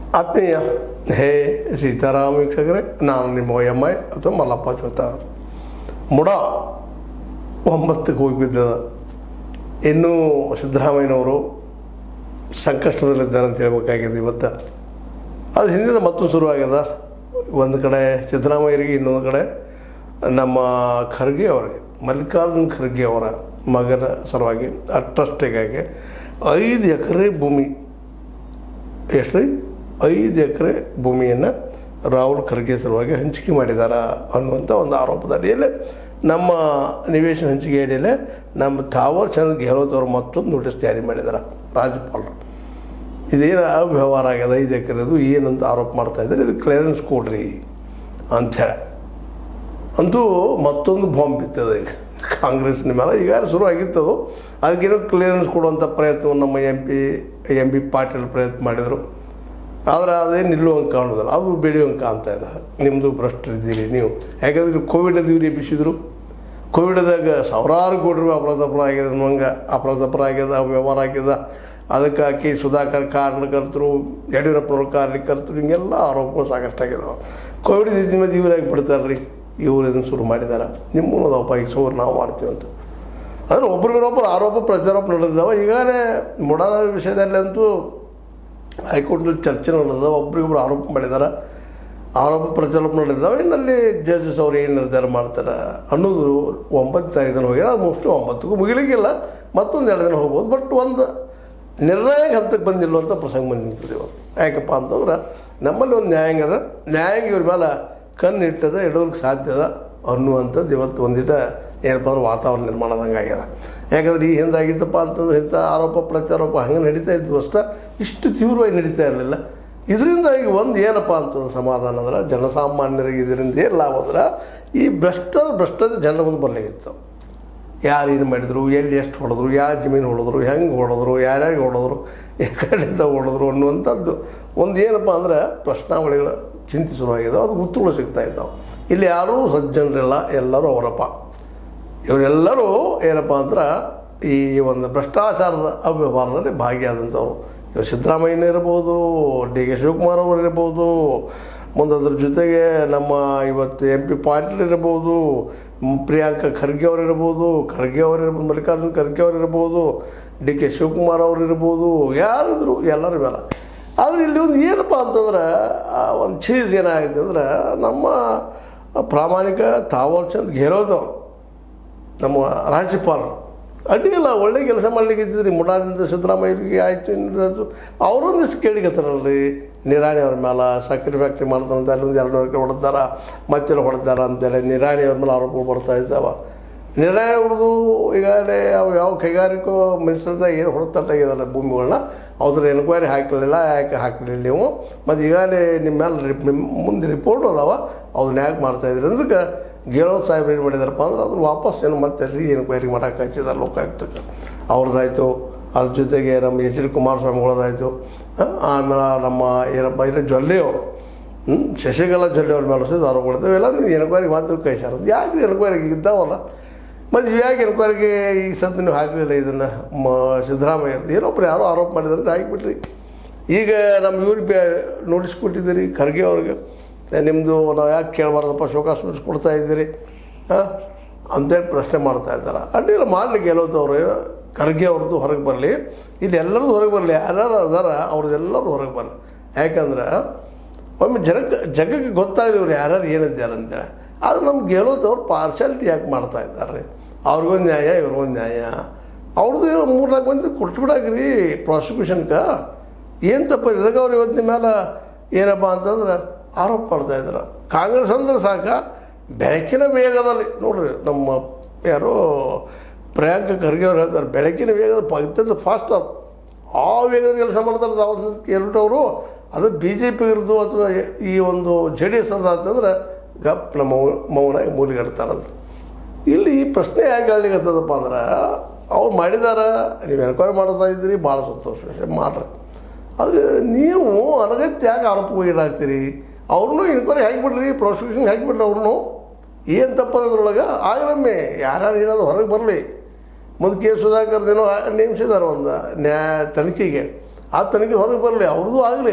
ಆತ್ಮೀಯ ಹೇ ಸೀತಾರಾಮ ವೀಕ್ಷಕರೇ ನಾನು ನಿಮ್ಮ ಎಮ್ ಐ ಅಥವಾ ಮಲ್ಲಪ್ಪ ಚೋತ ಮುಡ ಒಂಬತ್ತಕ್ಕೆ ಹೋಗಿ ಬಿದ್ದದ ಇನ್ನೂ ಸಿದ್ದರಾಮಯ್ಯನವರು ಸಂಕಷ್ಟದಲ್ಲಿದ್ದಾರೆ ಅಂತ ಹೇಳ್ಬೇಕಾಗಿದೆ ಇವತ್ತು ಅದು ಹಿಂದಿನ ಮತ್ತೊಂದು ಶುರುವಾಗ್ಯದ ಒಂದು ಕಡೆ ಸಿದ್ದರಾಮಯ್ಯರಿಗೆ ಇನ್ನೊಂದು ಕಡೆ ನಮ್ಮ ಖರ್ಗೆ ಅವರಿಗೆ ಮಲ್ಲಿಕಾರ್ಜುನ್ ಖರ್ಗೆ ಅವರ ಮಗನ ಸಲುವಾಗಿ ಆ ಟ್ರಸ್ಟಿಗಾಗಿ ಐದು ಎಕರೆ ಭೂಮಿ ಎಷ್ಟು ರೀ ಐದು ಎಕರೆ ಭೂಮಿಯನ್ನು ರಾಹುಲ್ ಖರ್ಗೆ ಸಲುವಾಗಿ ಹಂಚಿಕೆ ಮಾಡಿದಾರ ಅನ್ನುವಂಥ ಒಂದು ಆರೋಪದ ಅಡಿಯಲ್ಲೇ ನಮ್ಮ ನಿವೇಶನ ಹಂಚಿಕೆ ಅಡಿಯಲ್ಲೇ ನಮ್ಮ ಥಾವರ್ ಚಂದ್ ಗೆಹ್ಲೋತ್ ಅವರು ಮತ್ತೊಂದು ನೋಟಿಸ್ ಜಾರಿ ಮಾಡಿದ್ದಾರೆ ರಾಜ್ಯಪಾಲರು ಇದೇನು ಅವ್ಯವಹಾರ ಆಗ್ಯದ ಐದು ಎಕರೆದು ಏನಂತ ಆರೋಪ ಮಾಡ್ತಾ ಇದ್ದಾರೆ ಇದು ಕ್ಲಿಯರೆನ್ಸ್ ಕೊಡ್ರಿ ಅಂಥೇಳಿ ಅಂತೂ ಮತ್ತೊಂದು ಬಾಂಬ್ ಬಿತ್ತದ ಈಗ ಕಾಂಗ್ರೆಸ್ನ ಮೇಲೆ ಈಗ ಶುರು ಆಗಿತ್ತದು ಅದಕ್ಕೇನೋ ಕ್ಲಿಯರೆನ್ಸ್ ಕೊಡುವಂಥ ಪ್ರಯತ್ನವನ್ನು ನಮ್ಮ M P M B Patil ಪ್ರಯತ್ನ ಮಾಡಿದರು ಆದರೆ ಅದೇ ನಿಲ್ಲುವಂಗೆ ಕಾಣೋದಿಲ್ಲ ಅದು ಬೆಳೆಯುವಂಗೆ ಕಾಣ್ತಾ ಇದೆ ನಿಮ್ಮದು ಭ್ರಷ್ಟರಿದ್ದೀರಿ ನೀವು ಯಾಕಂದ್ರೆ ಕೋವಿಡ್ ಅದೀವ್ರಿ ಎಬ್ಬಿಸಿದ್ರು ಕೋವಿಡ್ದಾಗ ಸಾವಿರಾರು ಕೋಟಿ ರೂಪಾಯಿ ಅಪರಾಧಪರ ಆಗ್ಯದ ಅನ್ನುವಂಗೆ ಅಪರಾಧಪರ ಆಗ್ಯದ ವ್ಯವಹಾರ ಆಗ್ಯದ ಅದಕ್ಕೆ ಹಾಕಿ ಸುಧಾಕರ್ ಕಾರಣಕರ್ತರು ಯಡಿಯೂರಪ್ಪನವ್ರ ಕಾರಣಕರ್ತರು ಹಿಂಗೆಲ್ಲ ಆರೋಪಗಳು ಸಾಕಷ್ಟು ಆಗ್ಯದಾವ ಕೋವಿಡ್ ಇದ್ದ ಮೇಲೆ ಇವರಾಗಿ ಬಿಡ್ತಾರೆ ರೀ ಇವ್ರು ಇದನ್ನು ಶುರು ಮಾಡಿದ್ದಾರೆ ನಿಮ್ಮನ್ನು ಅದಪ್ಪ ಈಗ ಸೋರು ನಾವು ಮಾಡ್ತೀವಿ ಅಂತ ಅಂದರೆ ಒಬ್ರಿಗೊಬ್ಬರು ಆರೋಪ ಪ್ರಚಾರೋಪ ನಡೆದಿದ್ದಾವೆ ಈಗಾಗಲೇ ಮುಡಾದ ವಿಷಯದಲ್ಲಂತೂ ಹೈಕೋರ್ಟ್ನಲ್ಲಿ ಚರ್ಚೆ ನಡೆದ ಒಬ್ರಿಗೊಬ್ರು ಆರೋಪ ಮಾಡಿದ್ದಾರೆ ಆರೋಪ ಪ್ರಚಾರೋಪ ನಡೆದಿದ್ದಾವೆ ಇನ್ನಲ್ಲಿ ಜಡ್ಜಸ್ ಅವ್ರು ಏನು ನಿರ್ಧಾರ ಮಾಡ್ತಾರೆ ಅನ್ನೋದು ಒಂಬತ್ತು ತಾರೀಕು ದಿನ ಹೋಗ್ಯದ ಮೋಸ್ಟ್ಲಿ ಒಂಬತ್ತಕ್ಕೂ ಮುಗಿಲಿಕ್ಕಿಲ್ಲ ಮತ್ತೊಂದು ಎರಡು ದಿನ ಹೋಗ್ಬೋದು ಬಟ್ ಒಂದು ನಿರ್ಣಾಯಕ ಹಂತಕ್ಕೆ ಬಂದಿಲ್ಲುವಂಥ ಪ್ರಸಂಗ ಬಂದು ನಿಂತದೆ ಇವತ್ತು ಯಾಕಪ್ಪ ಅಂತಂದ್ರೆ ನಮ್ಮಲ್ಲಿ ಒಂದು ನ್ಯಾಯಾಂಗ ಅದ ನ್ಯಾಯಾಂಗ ಇವ್ರ ಮೇಲೆ ಕಣ್ಣು ಇಟ್ಟದ ಇಡೋದಕ್ಕೆ ಸಾಧ್ಯ ಅದ ಅನ್ನುವಂಥದ್ದು ಇವತ್ತು ಒಂದಿಟ ಏನಪ್ಪ ಅಂದ್ರೆ ವಾತಾವರಣ ನಿರ್ಮಾಣದಂಗೆ ಆಗ್ಯದ ಯಾಕಂದ್ರೆ ಈ ಹಿಂದಾಗಿತ್ತಪ್ಪ ಅಂತಂದ್ರೆ ಇಂಥ ಆರೋಪ ಪ್ರತ್ಯಾರೋಪ ಹಂಗೆ ನಡೀತಾ ಇದ್ವು ಅಷ್ಟೇ ಇಷ್ಟು ತೀವ್ರವಾಗಿ ನಡೀತಾ ಇರಲಿಲ್ಲ ಇದರಿಂದ ಈಗ ಒಂದು ಏನಪ್ಪ ಅಂತಂದ್ರೆ ಸಮಾಧಾನ ಅಂದ್ರೆ ಜನಸಾಮಾನ್ಯರಿಗೆ ಇದರಿಂದ ಏನು ಲಾಭ ಅಂದ್ರೆ ಈ ಭ್ರಷ್ಟರ ಭ್ರಷ್ಟದ ಜನರ ಮುಂದೆ ಬರಲಿಗಿತ್ತು ಯಾರು ಏನು ಮಾಡಿದ್ರು ಎಲ್ಲಿ ಎಷ್ಟು ಹೊಡೆದ್ರು ಯಾರು ಜಮೀನು ಹೊಡೆದ್ರು ಹೆಂಗೆ ಹೊಡೆದ್ರು ಯಾರ್ಯಾರಿಗೆ ಹೊಡೆದ್ರು ಕಡೆಯಿಂದ ಹೊಡೆದ್ರು ಅನ್ನುವಂಥದ್ದು ಒಂದು ಏನಪ್ಪ ಅಂದ್ರೆ ಪ್ರಶ್ನಾವಳಿಗಳ ಚಿಂತೆ ಶುರುವಾಗಿದೆ ಅದು ಉತ್ತರಗಳು ಸಿಗ್ತಾ ಇದ್ದಾವೆ ಇಲ್ಲಿ ಯಾರೂ ಸಜ್ಜನರಿಲ್ಲ ಎಲ್ಲರೂ ಅವರಪ್ಪ ಇವರೆಲ್ಲರೂ ಏನಪ್ಪ ಅಂದ್ರೆ ಈ ಒಂದು ಭ್ರಷ್ಟಾಚಾರದ ಅವ್ಯವಹಾರದಲ್ಲಿ ಭಾಗಿಯಾದಂಥವ್ರು ಇವರು ಸಿದ್ದರಾಮಯ್ಯನ ಇರ್ಬೋದು ಡಿ ಕೆ ಶಿವಕುಮಾರ್ ಅವರು ಇರ್ಬೋದು ಮುಂದೆ ಅದ್ರ ಜೊತೆಗೆ ನಮ್ಮ ಇವತ್ತು ಎಂ ಪಿ ಪಾಟೀಲ್ ಇರ್ಬೋದು ಮ್, ಪ್ರಿಯಾಂಕಾ ಖರ್ಗೆ ಅವರು ಇರ್ಬೋದು ಖರ್ಗೆ ಅವರು ಇರ್ಬೋದು ಮಲ್ಲಿಕಾರ್ಜುನ್ ಖರ್ಗೆ ಅವರು ಇರ್ಬೋದು ಡಿ ಕೆ ಶಿವಕುಮಾರ್ ಅವರು ಇರ್ಬೋದು ಯಾರಿದ್ರು ಎಲ್ಲರ ಮೇಲೆ ಆದರೆ ಇಲ್ಲಿ ಒಂದು ಏನಪ್ಪ ಅಂತಂದ್ರೆ ಆ ಒಂದು ಚೀಸ್ ಏನಾಗಿದೆ ಅಂದ್ರೆ ನಮ್ಮ ಪ್ರಾಮಾಣಿಕ ತಾವರ್ ಚಂದ್ ಗೆಹ್ಲೋತ್ ಅವರು ನಮ್ಮ ರಾಜ್ಯಪಾಲರು ಅಡ್ಡಿಲ್ಲ ಒಳ್ಳೆ ಕೆಲಸ ಮಾಡ್ಲಿಕ್ಕೆ ಇದ್ದಿದ್ರಿ ಮುಡಾದಿಂದ ಸಿದ್ದರಾಮಯ್ಯರಿಗೆ ಆಯಿತು ಇನ್ನಿದ್ದು ಅವರೊಂದಿಷ್ಟು ಕೇಳಿಕತ್ತಾರಲ್ರಿ ನಿರಾಣಿ ಅವ್ರ ಮೇಲೆ ಸಕ್ಕರೆ ಫ್ಯಾಕ್ಟ್ರಿ ಮಾಡ್ತಾರಂತ ಅಲ್ಲಿ ಒಂದು ಎರಡು ನೂರು ಹೊಡೆದಾರ ಮತ್ತೆಲ್ಲ ಹೊಡೆದಾರ ಅಂತೇಳಿ ನಿರಾಣಿ ಅವ್ರ ಮೇಲೆ ಆರೋಪಗಳು ಬರ್ತಾ ಇದ್ದಾವೆ ನಿರಾಣಿ ಹೊಡೆದು ಈಗಾಗಲೇ ಅವು ಯಾವ ಕೈಗಾರಿಕಾ ಮಿನಿಸ್ಟರ್ದಾಗ ಏನು ಹೊಡೆತಟ್ಟಾಗಿದಲ್ಲ ಭೂಮಿಗಳನ್ನ ಅವ್ರ ಎನ್ಕ್ವೈರಿ ಹಾಕಲಿಲ್ಲ ಯಾಕೆ ಹಾಕಲಿಲ್ಲ ನೀವು ಮತ್ತು ಈಗಾಗಲೇ ನಿಮ್ಮ ಮೇಲೆ ರಿಪ್ ನಿಮ್ಮ ಮುಂದೆ ರಿಪೋರ್ಟ್ ಅದಾವ ಅದನ್ನ ಯಾಕೆ ಮಾಡ್ತಾಯಿದ್ರಿ ಅದಕ್ಕೆ ಗೇಳೋ ಸಾಹೇಬ್ರು ಏನು ಮಾಡಿದಾರಪ್ಪ ಅಂದ್ರೆ ಅದನ್ನು ವಾಪಸ್ ಏನು ಮತ್ತೆ ರೀ ಎನ್ಕ್ವೈರಿ ಮಾಡೋಕೆ ಹಚ್ಚಿದಾರೆ ಲೋಕಾಯುಕ್ತಕ್ಕೆ ಅವ್ರದ್ದಾಯಿತು ಅದ್ರ ಜೊತೆಗೆ ನಮ್ಮ ಎಚ್ ಡಿ ಕುಮಾರಸ್ವಾಮಿಗಳದಾಯಿತು ಆಮೇಲೆ ನಮ್ಮ ಏನಪ್ಪ ಇಲ್ಲ ಜೊಲ್ಲೆ ಅವರು ಹ್ಞೂ ಶಶಿಕಲಾ ಜೊಲ್ಲೆ ಅವ್ರ ಮೇಲೆ ಸಹಿತ ಆರೋಪಗಳಿದ್ದಾವೆ ಇವೆಲ್ಲ ನೀವು ಎನ್ಕ್ವೈರಿಗೆ ಮಾತ್ರ ಕಳಿಸ್ಯಾರ ಯಾಕೆ ಎನ್ಕ್ವೈರಿಗೆ ಇದ್ದಾವಲ್ಲ ಮತ್ತು ಇವ್ಯಾಕೆ ಎನ್ಕ್ವೈರಿಗೆ ಈ ಸತ್ತು ನೀವು ಹಾಕಲಿಲ್ಲ ಇದನ್ನು ಮ ಸಿದ್ದರಾಮಯ್ಯ ಏನೊಬ್ರು ಯಾರೋ ಆರೋಪ ಮಾಡಿದಂತ ಹಾಕಿಬಿಟ್ರಿ ಈಗ ನಮ್ಮ ಇವ್ರಿಗೆ ನೋಟಿಸ್ ಕೊಟ್ಟಿದ್ದೀರಿ ಖರ್ಗೆ ಅವ್ರಿಗೆ ನಿಮ್ಮದು ನಾವು ಯಾಕೆ ಕೇಳಬಾರ್ದಪ್ಪ ಶೋಕಾಸ್ ನೋಟಿಸ್ ಕೊಡ್ತಾ ಇದ್ದೀರಿ ಹಾಂ ಅಂತೇಳಿ ಪ್ರಶ್ನೆ ಮಾಡ್ತಾ ಇದ್ದಾರೆ ಅಡ್ಡಿಲ್ಲ ಮಾಡಲಿಕ್ಕೆ ಗೆಲ್ಲೋದವ್ರು ಖರ್ಗೆ ಅವ್ರದ್ದು ಹೊರಗೆ ಬರಲಿ ಇಲ್ಲಿ ಎಲ್ಲರದ್ದು ಹೊರಗೆ ಬರಲಿ ಯಾರ್ಯಾರು ಅದಾರ ಅವ್ರದ್ದೆಲ್ಲರೂ ಹೊರಗೆ ಬರಲಿ ಯಾಕಂದ್ರೆ ಒಮ್ಮೆ ಜನಕ್ಕೆ ಜಗಕ್ಕೆ ಗೊತ್ತಾಗಲಿ ಇವ್ರು ಯಾರ್ಯಾರು ಏನಿದ್ದಾರೆ ಅಂತೇಳಿ ಆದ್ರೆ ನಮ್ಗೆ ಗೆಲ್ಲೋದವ್ರು ಪಾರ್ಶಾಲಿಟಿ ಯಾಕೆ ಮಾಡ್ತಾ ಇದ್ದಾರೆ ಅವ್ರಿಗೊಂದು ನ್ಯಾಯ ಇವ್ರಿಗೊಂದು ನ್ಯಾಯ ಅವ್ರದ್ದು ಮೂರ್ನಾಲ್ಕು ಮಂದಿ ಕೊಟ್ಬಿಡಾಕ್ರಿ ಪ್ರಾಸಿಕ್ಯೂಷನ್ಗೆ ಏನು ತಪ್ಪ ಇದಕ್ಕೆ ಅವ್ರು ಇವತ್ತಿನ ಮೇಲೆ ಏನಪ್ಪ ಅಂತಂದ್ರೆ ಆರೋಪ ಮಾಡ್ತಾ ಇದ್ದಾರೆ ಕಾಂಗ್ರೆಸ್ ಅಂದ್ರೆ ಸಾಕ ಬೆಳಕಿನ ವೇಗದಲ್ಲಿ ನೋಡ್ರಿ ನಮ್ಮ ಯಾರೋ ಪ್ರಿಯಾಂಕ ಖರ್ಗೆ ಅವ್ರು ಹೇಳ್ತಾರೆ ಬೆಳಕಿನ ವೇಗದ ಪ- ಅತ್ಯಂತ ಫಾಸ್ಟ್ ಅದು ಆ ವೇಗದ ಕೆಲಸ ಮಾಡ್ತಾರೆ ತಾವು ಕೇಳ್ಬಿಟ್ಟವರು ಅದು ಬಿ ಜೆ ಪಿ ಇರೋದು ಅಥವಾ ಈ ಒಂದು ಜೆ ಡಿ ಎಸ್ ಅವ್ರದ್ದು ಅಂತಂದ್ರೆ ಗಪ್ ನಮ್ಮ ಮೌನಾಗಿ ಮೂಲಿಗೆಡ್ತಾರಂತ ಇಲ್ಲಿ ಈ ಪ್ರಶ್ನೆ ಯಾಕೆ ಹೇಳಲಿಕ್ಕತ್ತದಪ್ಪ ಅಂದ್ರೆ ಅವ್ರು ಮಾಡಿದಾರ ನೀವು ಎನ್ಕ್ವೈರಿ ಮಾಡ್ತಾ ಇದ್ದೀರಿ ಭಾಳ ಸಂತೋಷ ವಿಷಯ ಮಾಡ್ರಿ ಆದರೆ ನೀವು ಅನಗತ್ಯ ಯಾಕೆ ಆರೋಪ ಈಡಾಗ್ತೀರಿ ಅವ್ರನ್ನೂ ಎನ್ಕ್ವೈರಿ ಹಾಕಿಬಿಡ್ರಿ ಪ್ರಾಸಿಕ್ಯೂಷನ್ ಹಾಕಿಬಿಡ್ರಿ ಅವ್ರನ್ನೂ ಏನು ತಪ್ಪದ್ರೊಳಗೆ ಆಗಲೊಮ್ಮೆ ಯಾರ್ಯಾರು ಏನಾದ್ರು ಹೊರಗೆ ಬರಲಿ ಮುಂದೆ ಕೆ ಸುಧಾಕರ್ದೇನೋ ನೇಮಿಸಿದಾರೆ ಒಂದು ನ್ಯಾಯ ತನಿಖೆಗೆ ಆ ತನಿಖೆ ಹೊರಗೆ ಬರಲಿ ಅವ್ರದ್ದು ಆಗಲಿ